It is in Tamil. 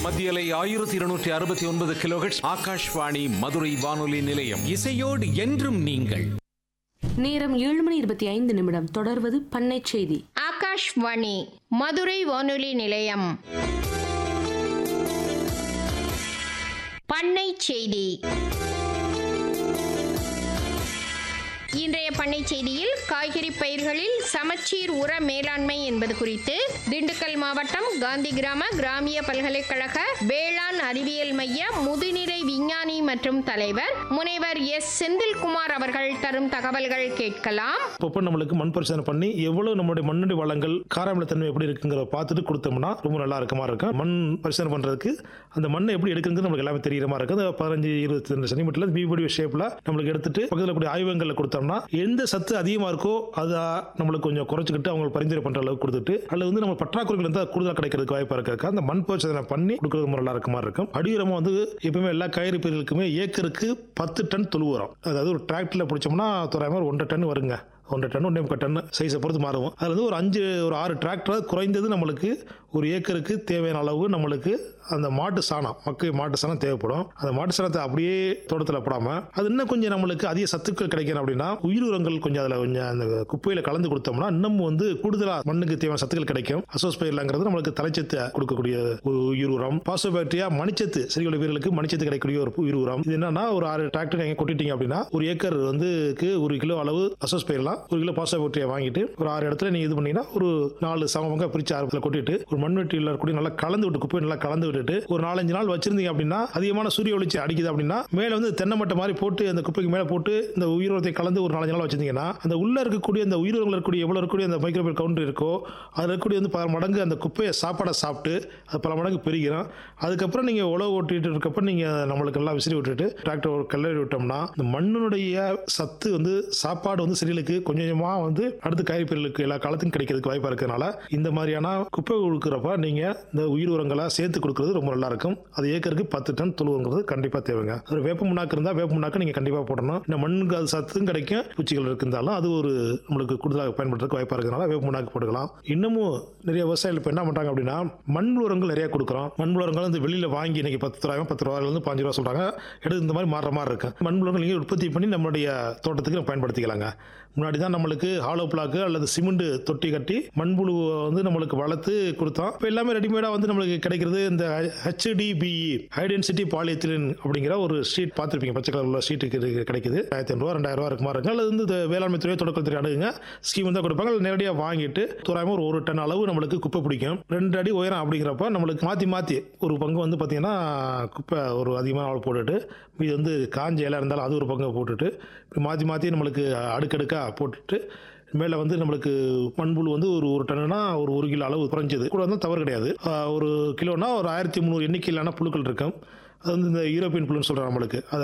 மத்தியலை ஆயிரத்தி இருநூற்றி அறுபத்தி ஒன்பது கிலோஹெட்ஸ் ஆகாஷ்வாணி மதுரை வானொலி நிலையம் இசையோடு என்றும் நீங்கள் நேரம் ஏழு மணி இருபத்தி ஐந்து நிமிடம் தொடர்வது பண்ணை செய்தி ஆகாஷ்வாணி மதுரை வானொலி நிலையம் பண்ணை செய்தி இன்றைய பண்ணை செய்தியில் காய்கறி பயிர்களில் சமச்சீர் உர மேலாண்மை என்பது குறித்து திண்டுக்கல் மாவட்டம் காந்தி கிராம கிராமிய பல்கலைக்கழக வேளாண் அறிவியல் மைய முதுநிலை விஞ்ஞானி மற்றும் தலைவர் முனைவர் எஸ் செந்தில்குமார் அவர்கள் தரும் தகவல்கள் கேட்கலாம் அப்பப்போ நம்மளுக்கு மண் பரிசோதனை பண்ணி எவ்வளவு நம்மளுடைய மண்ணுடைய வளங்கள் காராமிலத்தன்மை எப்படி இருக்குங்கிறத பார்த்துட்டு கொடுத்தோம்னா ரொம்ப நல்லா இருக்க மாதிரி இருக்கும் மண் பரிசோதனை பண்ணுறதுக்கு அந்த மண்ணை எப்படி எடுக்குங்கிறது நமக்கு எல்லாமே தெரியுற மாதிரி இருக்கும் அந்த பதினஞ்சு இருபத்தி ரெண்டு சென்டிமீட்டர்ல பிபடி ஷேப்பில் நம்மளுக்கு எடுத்துட்டு பக்கத்தில் கூடிய ஆய்வகங்களில் கொடுத்தோம்னா எந்த சத்து அதிகமாக இருக்கோ அதை நம்மளுக்கு கொஞ்சம் குறைச்சிக்கிட்டு அவங்க பரிந்துரை பண்ணுற அளவுக்கு கொடுத்துட்டு அதில் வந்து நம்ம பற்றாக்குறைகள் இருந்தால் கூடுதலாக கிடைக்கிறதுக்கு வாய்ப்பாக இருக்க அந்த மண் பரிசோதனை பண்ணி கொடுக்கறது ரொம்ப நல்லா இருக்க மாதிரி இருக்கும் அடியுரமாக வந்து எப்பவுமே எல்லா காய்கறி பயிர்களுக்குமே ஏக்கருக்கு பத்து டன் தொழு உரம் அதாவது ஒரு டிராக்டரில் பிடிச்சோம்னா தோராயமாக ஒரு ஒன்றரை டன் வருங்க ஒன்றரை டன் ஒன்றே முக்கால் டன் சைஸை பொறுத்து மாறும் அதில் வந்து ஒரு அஞ்சு ஒரு ஆறு டிராக்டர் குறைந்தது நம்மளுக்கு ஒரு ஏக்கருக்கு தேவையான அளவு நம்மளுக்கு அந்த மாட்டு சாணம் மக்கள் மாட்டு சாணம் தேவைப்படும் அந்த மாட்டு சாணத்தை அப்படியே தோட்டத்தில் போடாமல் அது இன்னும் கொஞ்சம் நம்மளுக்கு அதிக சத்துக்கள் கிடைக்கணும் அப்படின்னா உயிர் உரங்கள் கொஞ்சம் அதில் கொஞ்சம் அந்த குப்பையில் கலந்து கொடுத்தோம்னா இன்னும் வந்து கூடுதலாக மண்ணுக்கு தேவையான சத்துக்கள் கிடைக்கும் அசோஸ்பயிர்லாங்கிறது நம்மளுக்கு தலைச்சத்து கொடுக்கக்கூடிய ஒரு உயிர் உரம் பாசோபாக்டீரியா மணிச்சத்து செடிகளுடைய வீரர்களுக்கு மணிச்சத்து கிடைக்கக்கூடிய ஒரு உயிர் உரம் இது என்னன்னா ஒரு ஆறு டிராக்டர் நீங்கள் கொட்டிட்டீங்க அப்படின்னா ஒரு ஏக்கர் வந்து ஒரு கிலோ அளவு அசோஸ்பயிரலாம் ஒரு கிலோ பாசோபாக்டீரியா வாங்கிட்டு ஒரு ஆறு இடத்துல நீங்கள் இது பண்ணீங்கன்னா ஒரு நாலு சமமாக பிரிச்சு ஆறு இடத்துல கொட்டிட்டு ஒரு மண்வெட்டியில் இருக்கக்கூடிய நல்லா கலந்து விட்டு குப்பையை நல்லா கலந்து விட்டுட்டு ஒரு நாலஞ்சு நாள் வச்சிருந்தீங்க அப்படின்னா அதிகமான சூரிய வெளிச்சம் அடிக்குது அப்படின்னா மேலே வந்து தென்னை மட்டை மாதிரி போட்டு அந்த குப்பைக்கு மேலே போட்டு இந்த உயிர் உரத்தை கலந்து ஒரு நாலஞ்சு நாள் வச்சிருந்தீங்கன்னா அந்த உள்ள இருக்கக்கூடிய அந்த உயிர் உரங்கள் இருக்கக்கூடிய எவ்வளோ இருக்கக்கூடிய அந்த மைக்ரோபியல் கவுண்டர் இருக்கோ அதில் இருக்கக்கூடிய வந்து பல மடங்கு அந்த குப்பையை சாப்பாடை சாப்பிட்டு அது பல மடங்கு பெருகிறோம் அதுக்கப்புறம் நீங்கள் உழவு ஓட்டிட்டு இருக்கப்ப நீங்கள் நம்மளுக்கு எல்லாம் விசிறி விட்டுட்டு டிராக்டர் ஒரு கல்லறி விட்டோம்னா இந்த மண்ணினுடைய சத்து வந்து சாப்பாடு வந்து செடிகளுக்கு கொஞ்சம் கொஞ்சமாக வந்து அடுத்த காய்கறிகளுக்கு எல்லா காலத்துக்கும் கிடைக்கிறதுக்கு வாய்ப்பாக இருக்கிறதுனால இந்த மாதிரியான குப்பை கொடுக்குறப்ப நீங்கள் இந்த உயிர் உரங்களை சேர்த்து கொடுக்குறது ரொம்ப நல்லா இருக்கும் அது ஏக்கருக்கு பத்து டன் தொழுவுங்கிறது கண்டிப்பாக தேவைங்க ஒரு வேப்ப முன்னாக்கு இருந்தால் வேப்ப முன்னாக்கு நீங்கள் கண்டிப்பாக போடணும் இந்த மண்ணுக்கு அது சத்தும் கிடைக்கும் பூச்சிகள் இருந்தாலும் அது ஒரு நம்மளுக்கு கூடுதலாக பயன்படுறதுக்கு வாய்ப்பாக இருக்கிறதுனால வேப்ப முன்னாக்கு போட்டுக்கலாம் இன்னமும் நிறைய விவசாயிகள் இப்போ என்ன பண்ணுறாங்க அப்படின்னா மண்புழு உரங்கள் நிறைய கொடுக்குறோம் மண்புழு உரங்கள் வந்து வெளியில் வாங்கி இன்னைக்கு பத்து ரூபாய் பத்து ரூபாயிலிருந்து பாஞ்சு ரூபா சொல்கிறாங்க எடுத்து இந்த மாதிரி மாறுற மாதிரி இருக்கு மண்புழு உரங்கள் நீங்கள் உற்பத்தி பண்ணி நம்மளுடைய தோட்டத்துக்கு நம்ம பயன்படுத்திக்கலாங்க முன்னாடி தான் நம்மளுக்கு ஹாலோ பிளாக்கு அல்லது சிமெண்ட் தொட்டி கட்டி மண்புழுவை வந்து நம்மளுக்கு வளர்த்து கொடுத்தோம் இப்போ எல்லாமே ரெடிமேடாக வந்து நம்மளுக்கு கிடைக்கிறது இந்த ஹெச்டிபிஇ ஹை டென்சிட்டி பாலியத்திலின் அப்படிங்கிற ஒரு ஷீட் பார்த்துருப்பீங்க பச்சை கலர் உள்ள ஷீட்டுக்கு கிடைக்குது ஆயிரத்தி ஐநூறுவா ரெண்டாயிரம் ரூபா இருக்குமா இருக்குங்க அல்லது வந்து இந்த வேளாண்மை துறை தொடக்கத்துறை அணுகுங்க ஸ்கீம் தான் கொடுப்பாங்க அல்லது நேரடியாக வாங்கிட்டு தோராயமாக ஒரு ஒரு டன் அளவு நம்மளுக்கு குப்பை பிடிக்கும் ரெண்டு அடி உயரம் அப்படிங்கிறப்ப நம்மளுக்கு மாற்றி மாற்றி ஒரு பங்கு வந்து பார்த்தீங்கன்னா குப்பை ஒரு அதிகமான அளவு போட்டுட்டு இது வந்து காஞ்ச இலை இருந்தாலும் அது ஒரு பங்கு போட்டுட்டு இப்படி மாற்றி மாற்றி நம்மளுக்கு அடுக்கடுக்காக போட்டுட்டு மேலே வந்து நம்மளுக்கு மண்புழு வந்து ஒரு ஒரு டன்னுனா ஒரு ஒரு கிலோ அளவு குறைஞ்சது கூட வந்து தவறு கிடையாது ஆஹ் ஒரு கிலோனா ஒரு ஆயிரத்தி முந்நூறு எண்ணிக்கையிலான புழுக்கள் இருக்கும் அது வந்து இந்த யூரோப்பியன் புழுன்னு சொல்கிறாங்க நம்மளுக்கு அதை